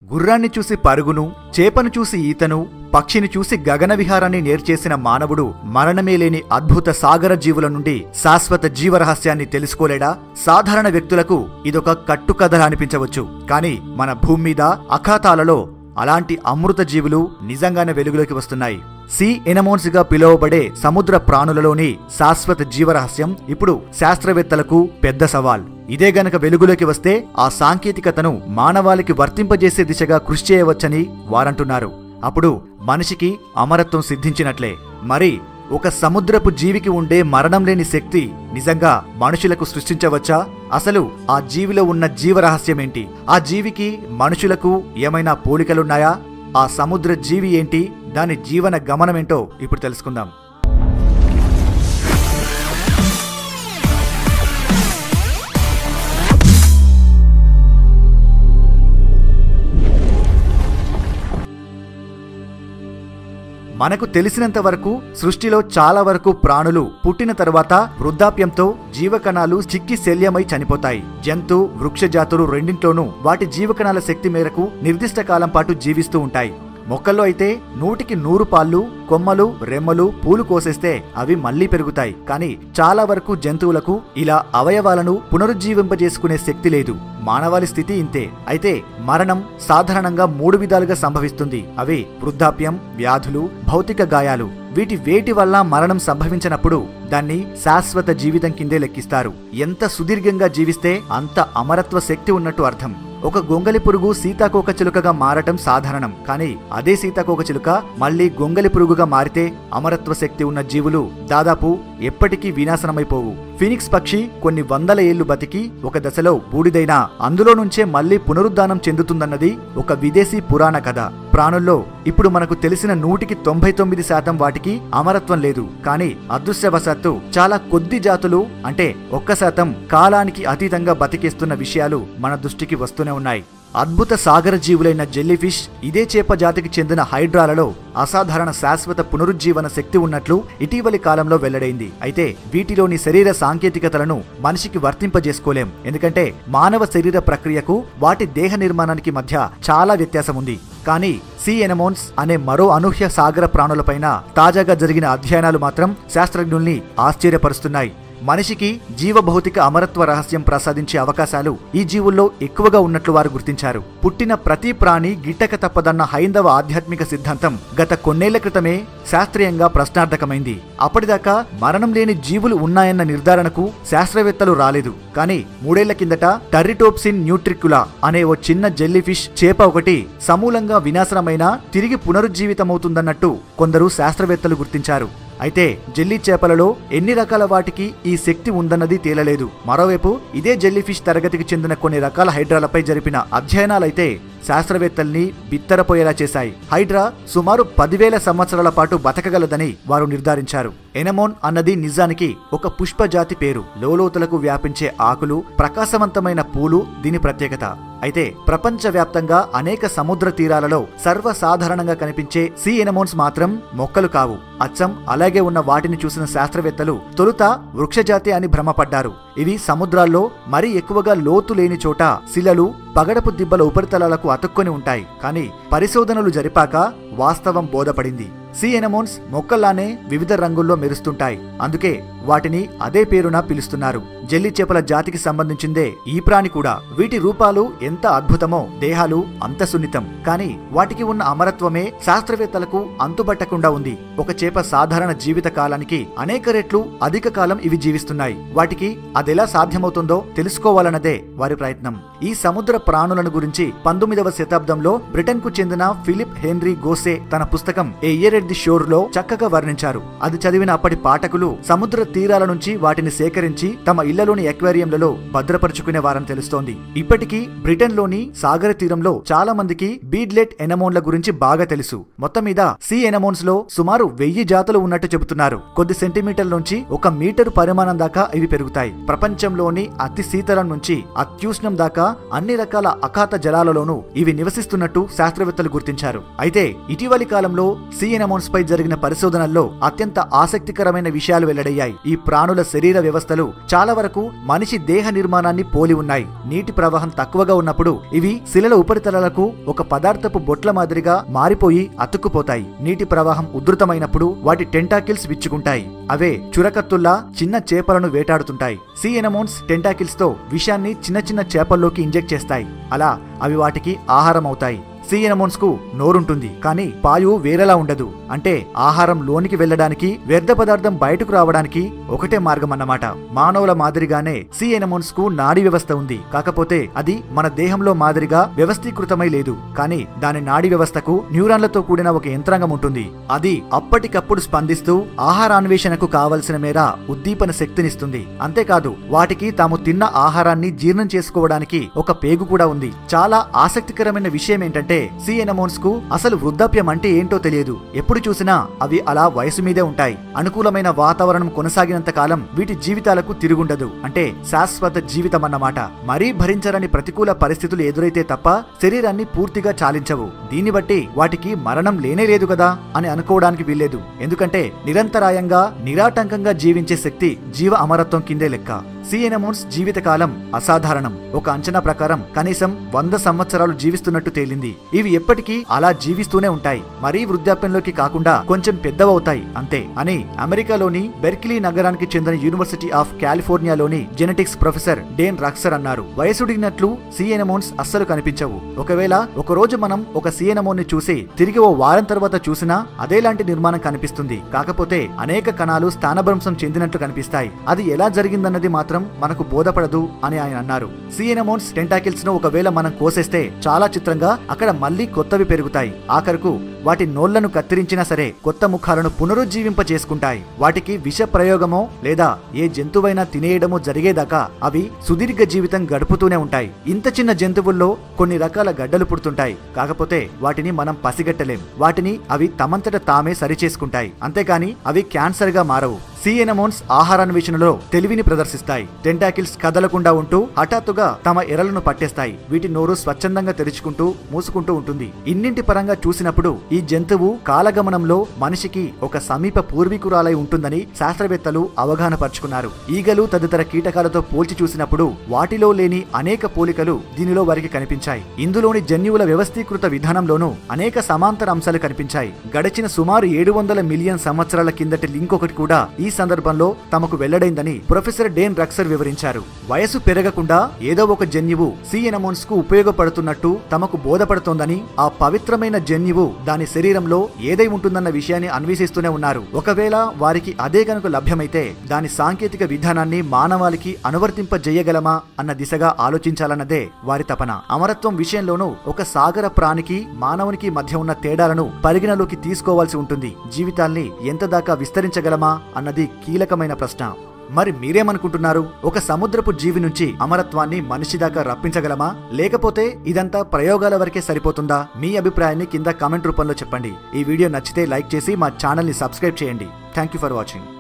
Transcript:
గుర్రాన్ని చూసి పరుగును చేపను చూసి ఈతను పక్షిని చూసి గగన విహారాన్ని నేర్చేసిన మానవుడు మరణమే లేని అద్భుత సాగర జీవుల నుండి శాశ్వత జీవరహస్యాన్ని తెలుసుకోలేడా సాధారణ వ్యక్తులకు ఇదొక కట్టుకథలా అనిపించవచ్చు కానీ మన భూమి మీద అఖాతాలలో అలాంటి అమృత జీవులు నిజంగానే వెలుగులోకి వస్తున్నాయి సీ ఎనమోన్స్ గా పిలువబడే సముద్ర ప్రాణులలోని శాశ్వత జీవరహస్యం ఇప్పుడు శాస్త్రవేత్తలకు పెద్ద సవాల్ ఇదే గనక వెలుగులోకి వస్తే ఆ సాంకేతికతను మానవాళికి వర్తింపజేసే దిశగా కృషి చేయవచ్చని వారంటున్నారు అప్పుడు మనిషికి అమరత్వం సిద్ధించినట్లే మరి ఒక సముద్రపు జీవికి ఉండే మరణం లేని శక్తి నిజంగా మనుషులకు సృష్టించవచ్చా అసలు ఆ జీవిలో ఉన్న జీవరహస్యమేంటి ఆ జీవికి మనుషులకు ఏమైనా పోలికలున్నాయా ఆ సముద్ర జీవి ఏంటి దాని జీవన గమనమేంటో ఇప్పుడు తెలుసుకుందాం మనకు తెలిసినంత వరకు సృష్టిలో చాలా వరకు ప్రాణులు పుట్టిన తరువాత వృద్ధాప్యంతో జీవకణాలు చిక్కి శల్యమై చనిపోతాయి జంతు వృక్ష జాతులు రెండింట్లోనూ వాటి జీవకణాల శక్తి మేరకు నిర్దిష్ట కాలం పాటు జీవిస్తూ ఉంటాయి మొక్కల్లో అయితే నూటికి నూరు పాళ్ళు కొమ్మలు రెమ్మలు పూలు కోసేస్తే అవి మళ్లీ పెరుగుతాయి కానీ చాలా వరకు జంతువులకు ఇలా అవయవాలను పునరుజ్జీవింపజేసుకునే శక్తి లేదు మానవాళి స్థితి ఇంతే అయితే మరణం సాధారణంగా మూడు విధాలుగా సంభవిస్తుంది అవి వృద్ధాప్యం వ్యాధులు భౌతిక గాయాలు వీటి వేటి వల్ల మరణం సంభవించినప్పుడు దాన్ని శాశ్వత జీవితం కిందే లెక్కిస్తారు ఎంత సుదీర్ఘంగా జీవిస్తే అంత అమరత్వ శక్తి ఉన్నట్టు అర్థం ఒక గొంగలి పురుగు సీతాకోక చిలుకగా మారటం సాధారణం కానీ అదే సీతాకోక చిలుక మళ్ళీ గొంగలి పురుగుగా మారితే అమరత్వ శక్తి ఉన్న జీవులు దాదాపు ఎప్పటికీ వినాశనమైపోవు ఫినిక్స్ పక్షి కొన్ని వందల ఏళ్లు బతికి ఒక దశలో బూడిదైనా అందులో నుంచే మళ్లీ పునరుద్ధానం చెందుతుందన్నది ఒక విదేశీ పురాణ కథ ప్రాణుల్లో ఇప్పుడు మనకు తెలిసిన నూటికి తొంభై తొమ్మిది శాతం వాటికి అమరత్వం లేదు కానీ అదృశ్యవశాత్తు చాలా కొద్ది జాతులు అంటే ఒక్క శాతం కాలానికి అతీతంగా బతికేస్తున్న విషయాలు మన దృష్టికి వస్తూనే ఉన్నాయి అద్భుత సాగర జీవులైన జెల్లీఫిష్ ఇదే చేప జాతికి చెందిన హైడ్రాలలో అసాధారణ శాశ్వత పునరుజ్జీవన శక్తి ఉన్నట్లు ఇటీవలి కాలంలో వెల్లడైంది అయితే వీటిలోని శరీర సాంకేతికతలను మనిషికి వర్తింపజేసుకోలేం ఎందుకంటే మానవ శరీర ప్రక్రియకు వాటి దేహ నిర్మాణానికి మధ్య చాలా వ్యత్యాసం ఉంది కానీ సీ ఎనమోన్స్ అనే మరో అనూహ్య సాగర ప్రాణులపైన తాజాగా జరిగిన అధ్యయనాలు మాత్రం శాస్త్రజ్ఞుల్ని ఆశ్చర్యపరుస్తున్నాయి మనిషికి జీవభౌతిక అమరత్వ రహస్యం ప్రసాదించే అవకాశాలు ఈ జీవుల్లో ఎక్కువగా ఉన్నట్లు వారు గుర్తించారు పుట్టిన ప్రతి ప్రాణి గిట్టక తప్పదన్న హైందవ ఆధ్యాత్మిక సిద్ధాంతం గత కొన్నేళ్ల క్రితమే శాస్త్రీయంగా ప్రశ్నార్థకమైంది అప్పటిదాకా మరణం లేని జీవులు ఉన్నాయన్న నిర్ధారణకు శాస్త్రవేత్తలు రాలేదు కానీ మూడేళ్ల కిందట టర్రిటోప్సిన్ న్యూట్రిక్యులా అనే ఓ చిన్న జెల్లీఫిష్ చేప ఒకటి సమూలంగా వినాశనమైన తిరిగి పునరుజ్జీవితమవుతుందన్నట్టు కొందరు శాస్త్రవేత్తలు గుర్తించారు అయితే జెల్లీ చేపలలో ఎన్ని రకాల వాటికి ఈ శక్తి ఉందన్నది తేలలేదు మరోవైపు ఇదే జెల్లీఫిష్ తరగతికి చెందిన కొన్ని రకాల హైడ్రాలపై జరిపిన అధ్యయనాలైతే శాస్త్రవేత్తల్ని బిత్తరపోయేలా చేశాయి హైడ్రా సుమారు పదివేల సంవత్సరాల పాటు బతకగలదని వారు నిర్ధారించారు ఎనమోన్ అన్నది నిజానికి ఒక పుష్పజాతి పేరు లోలోతులకు వ్యాపించే ఆకులు ప్రకాశవంతమైన పూలు దీని ప్రత్యేకత అయితే ప్రపంచవ్యాప్తంగా అనేక సముద్ర తీరాలలో సర్వసాధారణంగా కనిపించే సీ ఎనమోన్స్ మాత్రం మొక్కలు కావు అచ్చం అలాగే ఉన్న వాటిని చూసిన శాస్త్రవేత్తలు తొలుత వృక్షజాతి అని భ్రమపడ్డారు ఇవి సముద్రాల్లో మరీ ఎక్కువగా లోతు లేని చోట శిలలు పగడపు దిబ్బల ఉపరితలాలకు అతుక్కొని ఉంటాయి కానీ పరిశోధనలు జరిపాక వాస్తవం బోధపడింది సీ ఎనమోన్స్ మొక్కల్లానే వివిధ రంగుల్లో మెరుస్తుంటాయి అందుకే వాటిని అదే పేరున పిలుస్తున్నారు జెల్లి చేపల జాతికి సంబంధించిందే ఈ ప్రాణి కూడా వీటి రూపాలు ఎంత అద్భుతమో దేహాలు అంత సున్నితం కానీ వాటికి ఉన్న అమరత్వమే శాస్త్రవేత్తలకు అంతుబట్టకుండా ఉంది ఒక చేప సాధారణ జీవిత కాలానికి అనేక రెట్లు అధిక కాలం ఇవి జీవిస్తున్నాయి వాటికి అదెలా సాధ్యమవుతుందో తెలుసుకోవాలన్నదే వారి ప్రయత్నం ఈ సముద్ర ప్రాణులను గురించి పంతొమ్మిదవ శతాబ్దంలో బ్రిటన్ కు చెందిన ఫిలిప్ హెన్రీ గోసే తన పుస్తకం a year at the shore లో చక్కగా వర్ణించారు అది చదివిన అప్పటి పాఠకులు సముద్ర తీరాల నుంచి వాటిని సేకరించి తమ ఇళ్లలోని ఎక్వేరియంలలో భద్రపరుచుకునేవారని తెలుస్తోంది ఇప్పటికీ బ్రిటన్ లోని సాగర తీరంలో చాలా మందికి బీడ్లెట్ ఎనమోన్ల గురించి బాగా తెలుసు మొత్తం మీద సీ ఎనమోన్స్ లో సుమారు వెయ్యి జాతులు ఉన్నట్టు చెబుతున్నారు కొద్ది సెంటీమీటర్ల నుంచి ఒక మీటరు పరిమాణం దాకా ఇవి పెరుగుతాయి ప్రపంచంలోని అతి శీతలం నుంచి అత్యుష్ణం దాకా అన్ని రకాల అఖాత జలాలలోనూ ఇవి నివసిస్తున్నట్టు శాస్త్రవేత్తలు గుర్తించారు అయితే ఇటీవలి కాలంలో సీ ఎనమోన్స్ ఎనమోన్స్ పై జరిగిన పరిశోధనల్లో అత్యంత ఆసక్తికరమైన విషయాలు వెల్లడయ్యాయి ఈ ప్రాణుల శరీర వ్యవస్థలు చాలా వరకు మనిషి దేహ నిర్మాణాన్ని పోలి ఉన్నాయి నీటి ప్రవాహం తక్కువగా ఉన్నప్పుడు ఇవి శిలల ఉపరితలాలకు ఒక పదార్థపు బొట్ల మాదిరిగా మారిపోయి అతుక్కుపోతాయి నీటి ప్రవాహం ఉధృతమైనప్పుడు వాటి టెంటాకిల్స్ విచ్చుకుంటాయి అవే చురకత్తుల్లా చిన్న చేపలను వేటాడుతుంటాయి సీ ఎనమోన్స్ టెంటాకిల్స్ తో విషాన్ని చిన్న చిన్న చేపల్లోకి ఇంజెక్ట్ చేస్తాయి అలా అవి వాటికి ఆహారం అవుతాయి సీ ఎనమోన్స్ కు నోరుంటుంది కానీ పాయు వేరేలా ఉండదు అంటే ఆహారం లోనికి వెళ్ళడానికి వ్యర్థ పదార్థం బయటకు రావడానికి ఒకటే మార్గం అన్నమాట మానవుల మాదిరిగానే సీ ఎనమోన్స్ కు నాడీ వ్యవస్థ ఉంది కాకపోతే అది మన దేహంలో మాదిరిగా వ్యవస్థీకృతమై లేదు కానీ దాని నాడీ వ్యవస్థకు న్యూరాన్లతో కూడిన ఒక యంత్రాంగం ఉంటుంది అది అప్పటికప్పుడు స్పందిస్తూ ఆహారాన్వేషణకు కావలసిన మేర ఉద్దీపన శక్తినిస్తుంది అంతేకాదు వాటికి తాము తిన్న ఆహారాన్ని జీర్ణం చేసుకోవడానికి ఒక పేగు కూడా ఉంది చాలా ఆసక్తికరమైన విషయం ఏంటంటే సి ఎనమోన్స్ కు అసలు వృద్ధాప్యం అంటే ఏంటో తెలియదు ఎప్పుడు చూసినా అవి అలా వయసు మీదే ఉంటాయి అనుకూలమైన వాతావరణం కొనసాగినంత కాలం వీటి జీవితాలకు తిరుగుండదు అంటే శాశ్వత జీవితం అన్నమాట మరీ భరించరని ప్రతికూల పరిస్థితులు ఎదురైతే తప్ప శరీరాన్ని పూర్తిగా చాలించవు దీన్ని బట్టి వాటికి మరణం లేనే లేదు కదా అని అనుకోవడానికి వీల్లేదు ఎందుకంటే నిరంతరాయంగా నిరాటంకంగా జీవించే శక్తి జీవ అమరత్వం కిందే లెక్క సిఎనమోన్స్ జీవితకాలం అసాధారణం ఒక అంచనా ప్రకారం కనీసం వంద సంవత్సరాలు జీవిస్తున్నట్టు తేలింది ఇవి ఎప్పటికీ అలా జీవిస్తూనే ఉంటాయి మరీ వృద్ధాప్యంలోకి కాకుండా కొంచెం పెద్దవవుతాయి అంతే అని అమెరికాలోని బెర్కిలీ నగరానికి చెందిన యూనివర్సిటీ ఆఫ్ కాలిఫోర్నియాలోని జెనెటిక్స్ ప్రొఫెసర్ డేన్ రక్సర్ అన్నారు వయసుడిగినట్లు సిఎనమోన్స్ అస్సలు కనిపించవు ఒకవేళ ఒక రోజు మనం ఒక సిఎనమోన్ ని చూసి తిరిగి ఓ వారం తర్వాత చూసినా అదేలాంటి నిర్మాణం కనిపిస్తుంది కాకపోతే అనేక కణాలు స్థానభ్రంశం చెందినట్లు కనిపిస్తాయి అది ఎలా జరిగిందన్నది మాత్రం మనకు బోధపడదు అని ఆయన అన్నారు సిఎనమోన్స్ టెంటాకిల్స్ ను ఒకవేళ మనం కోసేస్తే చాలా చిత్రంగా అక్కడ మళ్ళీ కొత్తవి పెరుగుతాయి ఆఖరుకు వాటి నోళ్లను కత్తిరించినా సరే కొత్త ముఖాలను పునరుజ్జీవింప చేసుకుంటాయి వాటికి విష ప్రయోగమో లేదా ఏ జంతువైనా తినేయడమో జరిగేదాకా అవి సుదీర్ఘ జీవితం గడుపుతూనే ఉంటాయి ఇంత చిన్న జంతువుల్లో కొన్ని రకాల గడ్డలు పుడుతుంటాయి కాకపోతే వాటిని మనం పసిగట్టలేం వాటిని అవి తమంతట తామే సరిచేసుకుంటాయి అంతేకాని అవి క్యాన్సర్ గా మారవు సిఎనమోన్స్ ఆహారాన్వేషణలో తెలివిని ప్రదర్శిస్తాయి టెంటాకిల్స్ కదలకుండా ఉంటూ హఠాత్తుగా తమ ఎరలను పట్టేస్తాయి వీటి నోరు స్వచ్ఛందంగా తెరుచుకుంటూ మూసుకుంటూ ఉంటుంది ఇన్నింటి పరంగా చూసినప్పుడు ఈ జంతువు కాలగమనంలో మనిషికి ఒక సమీప పూర్వీకురాలై ఉంటుందని శాస్త్రవేత్తలు అవగాహన పరుచుకున్నారు ఈగలు తదితర కీటకాలతో పోల్చి చూసినప్పుడు వాటిలో లేని అనేక పోలికలు దీనిలో వారికి కనిపించాయి ఇందులోని జన్యువుల వ్యవస్థీకృత విధానంలోనూ అనేక సమాంతర అంశాలు కనిపించాయి గడిచిన సుమారు ఏడు వందల మిలియన్ సంవత్సరాల కిందటి లింక్ ఒకటి కూడా ఈ సందర్భంలో తమకు వెల్లడైందని ప్రొఫెసర్ డేన్ రక్సర్ వివరించారు వయసు పెరగకుండా ఏదో ఒక జన్యువు సిఎనమోన్స్ కు ఉపయోగపడుతున్నట్టు తమకు బోధపడుతోందని ఆ పవిత్రమైన జన్యువు దాని శరీరంలో ఏదై ఉంటుందన్న విషయాన్ని అన్వేషిస్తూనే ఉన్నారు ఒకవేళ వారికి అదే కనుక లభ్యమైతే దాని సాంకేతిక విధానాన్ని మానవాళికి అనువర్తింపజేయగలమా అన్న దిశగా ఆలోచించాలన్నదే వారి తపన అమరత్వం విషయంలోనూ ఒక సాగర ప్రాణికి మానవునికి మధ్య ఉన్న తేడాలను పరిగణలోకి తీసుకోవాల్సి ఉంటుంది జీవితాల్ని ఎంత దాకా విస్తరించగలమా అన్నది కీలకమైన ప్రశ్న మరి మీరేమనుకుంటున్నారు ఒక సముద్రపు జీవి నుంచి అమరత్వాన్ని మనిషి దాకా రప్పించగలమా లేకపోతే ఇదంతా ప్రయోగాల వరకే సరిపోతుందా మీ అభిప్రాయాన్ని కింద కామెంట్ రూపంలో చెప్పండి ఈ వీడియో నచ్చితే లైక్ చేసి మా ఛానల్ని సబ్స్క్రైబ్ చేయండి థ్యాంక్ యూ ఫర్ వాచింగ్